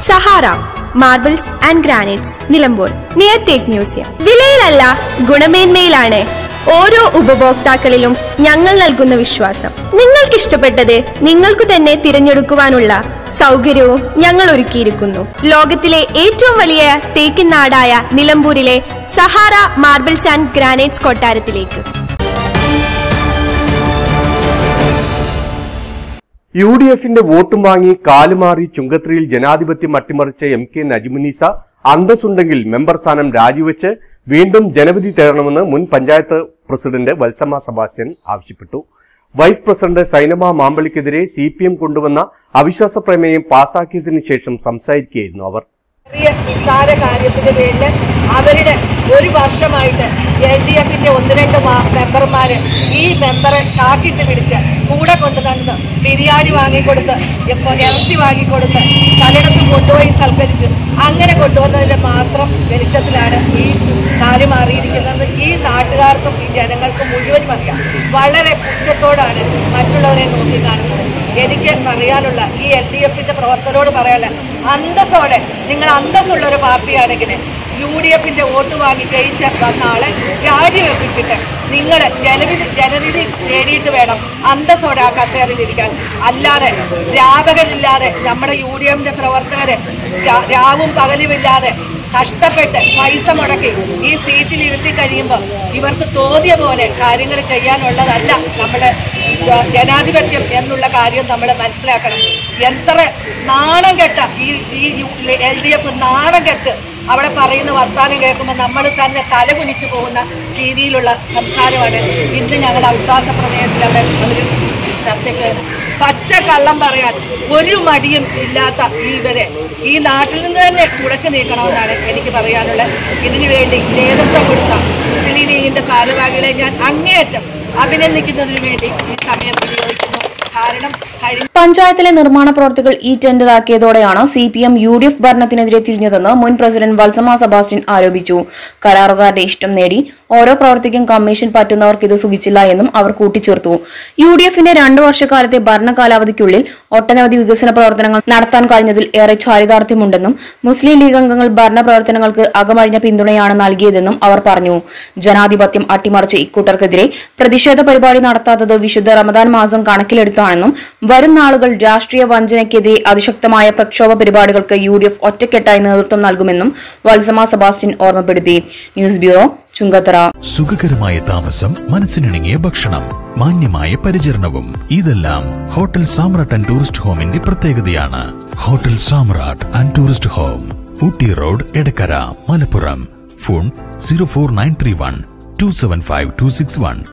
Sahara marbles and granites Nilambur near തേക്ക് museum വിലയിലല്ല ഗുണമേന്മയിലാണ് ഓരോ ഉപഭോക്താക്കളിലും ഞങ്ങൾ നൽകുന്ന വിശ്വാസം നിങ്ങൾക്ക് ഇഷ്ടപ്പെട്ടത് നിങ്ങൾക്ക് തന്നെ തിരഞ്ഞെടുക്കുവാനുള്ള സൗകര്യവും ഞങ്ങൾ ഒരുക്കിയിരിക്കുന്നു ലോകത്തിലെ ഏറ്റവും വലിയ തേക്കിൻ നാടായ നിലമ്പൂരിലെ സഹാറ മാർബിൾസ് ആൻഡ് ഗ്രാനൈറ്റ്സ് കൊട്ടാരത്തിലേക്ക് യു ഡി എഫിന്റെ വോട്ടും വാങ്ങി കാലുമാറി ചുങ്കത്രിയിൽ ജനാധിപത്യം അട്ടിമറിച്ച എം കെ നജ്മുനീസ അന്തസ്സുണ്ടെങ്കിൽ മെമ്പർ സ്ഥാനം രാജിവെച്ച് വീണ്ടും ജനവിധി തേടണമെന്ന് മുൻ പഞ്ചായത്ത് പ്രസിഡന്റ് വത്സമ സെബാസ്റ്റ്യൻ ആവശ്യപ്പെട്ടു വൈസ് പ്രസിഡന്റ് സൈനമ മാമ്പളിക്കെതിരെ സി പി എം കൊണ്ടുവന്ന അവിശ്വാസ പ്രമേയം പാസാക്കിയതിനു ശേഷം സംസാരിക്കുകയായിരുന്നു അവർ ചെറിയ നിസ്സാര കാര്യത്തിന്റെ പേരില് അവരുടെ ഒരു വർഷമായിട്ട് എൽ ഡി എഫിന്റെ ഒന്ന് രണ്ട് മാ- മെമ്പർമാര് ഈ മെമ്പറെ ചാക്കിട്ട് പിടിച്ച് കൂടെ കൊണ്ടു നടന്ന് ബിരിയാണി വാങ്ങിക്കൊടുത്ത് ഇപ്പൊ ഇറച്ചി വാങ്ങിക്കൊടുത്ത് പലയിടത്തും കൊണ്ടുപോയി സൽക്കരിച്ച് അങ്ങനെ കൊണ്ടുവന്നതിന്റെ മാത്രം വെളിച്ചത്തിലാണ് ഈ കാര്യം മാറിയിരിക്കുന്നത് ഈ നാട്ടുകാർക്കും ഈ ജനങ്ങൾക്കും മുഴുവനും അറിയാം വളരെ പുച്ഛത്തോടാണ് മറ്റുള്ളവരെ നോക്കിക്കാണുന്നത് എനിക്ക് പറയാനുള്ള ഈ എൽ ഡി എഫിന്റെ പ്രവർത്തകരോട് പറയാനുള്ള അന്തസ്സോടെ നിങ്ങൾ അന്തസ്സുള്ള ഒരു പാർട്ടിയാണെങ്കിൽ യു ഡി എഫിന്റെ വോട്ട് വാങ്ങി ജയിച്ച വന്ന ആളെ രാജിവെപ്പിച്ചിട്ട് നിങ്ങൾ ജനവിധി ജനവിധി നേടിയിട്ട് വേണം അന്തസ്സോടെ ആ കസേരയിലിരിക്കാൻ അല്ലാതെ രാപകലില്ലാതെ നമ്മുടെ യു ഡി എഫിന്റെ പ്രവർത്തകര് രാ- രാവും പകലുമില്ലാതെ കഷ്ടപ്പെട്ട് പൈസ മുടക്കി ഈ സീറ്റിൽ ഇരുത്തി കഴിയുമ്പോൾ ഇവർക്ക് തോന്നിയ പോലെ കാര്യങ്ങൾ ചെയ്യാനുള്ളതല്ല നമ്മുടെ ജ- ജനാധിപത്യം എന്നുള്ള കാര്യം നമ്മൾ മനസ്സിലാക്കണം എത്ര നാണം കെട്ട ഈ ഈ എൽ ഡി എഫ് നാണം കെട്ട് അവിടെ പറയുന്ന വർത്താനം കേൾക്കുമ്പോൾ നമ്മൾ തന്നെ തല കുനിച്ചു പോകുന്ന രീതിയിലുള്ള സംസാരമാണ് ഇന്ന് ഞങ്ങളുടെ അവിശ്വാസ പ്രമേയത്തിൽ അവിടെ അവർ ചർച്ചയ്ക്ക് വരുന്നത് പച്ച കള്ളം പറയാൻ ഒരു മടിയും ഇല്ലാത്ത ഇവരെ ഈ നാട്ടിൽ നിന്ന് തന്നെ കുടച്ചു നീക്കണമെന്നാണ് എനിക്ക് പറയാനുള്ളത് ഇതിനു വേണ്ടി നേതൃത്വം കൊടുത്ത മുസ്ലിം ലീഗിന്റെ ഭാരവാഹികളെ ഞാൻ അങ്ങേയറ്റം അഭിനന്ദിക്കുന്നതിന് വേണ്ടി ഈ സമയം വിനിയോഗിക്കുന്നു കാരണം കഴിഞ്ഞ പഞ്ചായത്തിലെ നിർമ്മാണ പ്രവർത്തികൾ ഈ ടെൻഡറാക്കിയതോടെയാണ് C P M U D F ഭരണത്തിനെതിരെ തിരിഞ്ഞതെന്ന് മുൻ പ്രസിഡന്റ് വത്സമ സെബാസ്റ്റ്യൻ ആരോപിച്ചു കരാറുകാരുടെ ഇഷ്ടം നേടി ഓരോ പ്രവർത്തിക്കും കമ്മീഷൻ പറ്റുന്നവർക്ക് ഇത് സുഖിച്ചില്ല എന്നും അവർ കൂട്ടിച്ചേർത്തു യു ഡി എഫിന്റെ രണ്ടു വർഷക്കാലത്തെ ഭരണകാലാവധിക്കുള്ളിൽ ഒട്ടനവധി വികസന പ്രവർത്തനങ്ങൾ നടത്താൻ കഴിഞ്ഞതിൽ ഏറെ ചാരിതാർത്ഥ്യമുണ്ടെന്നും മുസ്ലിം ലീഗ് അംഗങ്ങൾ ഭരണ പ്രവർത്തനങ്ങൾക്ക് അകമഴിഞ്ഞ പിന്തുണയാണ് നൽകിയതെന്നും അവർ പറഞ്ഞു ജനാധിപത്യം അട്ടിമറിച്ച ഇക്കൂട്ടർക്കെതിരെ പ്രതിഷേധ പരിപാടി നടത്താത്തത് വിശുദ്ധ റമദാൻ മാസം കണക്കിലെടുത്താണെന്നും വരും നാളുകൾ രാഷ്ട്രീയ വഞ്ചനയ്ക്കെതിരെ അതിശക്തമായ പ്രക്ഷോഭ പരിപാടികൾക്ക് യു ഡി എഫ് ഒറ്റക്കെട്ടായി നേതൃത്വം നൽകുമെന്നും വത്സമ സെബാസ്റ്റ്യൻ ഓർമ്മപ്പെടുത്തി ന്യൂസ് ബ്യൂറോ ചുങ്കത്തറ സുഖകരമായ താമസം മനസ്സിനിണങ്ങിയ ഭക്ഷണം മാന്യമായ പരിചരണവും ഇതെല്ലാം ഹോട്ടൽ സാമ്രാട്ട് ആൻഡ് ടൂറിസ്റ്റ് ഹോമിന്റെ പ്രത്യേകതയാണ് hotel Samrat and tourist home Ooty road Edakkara Malappuram phone zero four nine three one two seven five two six one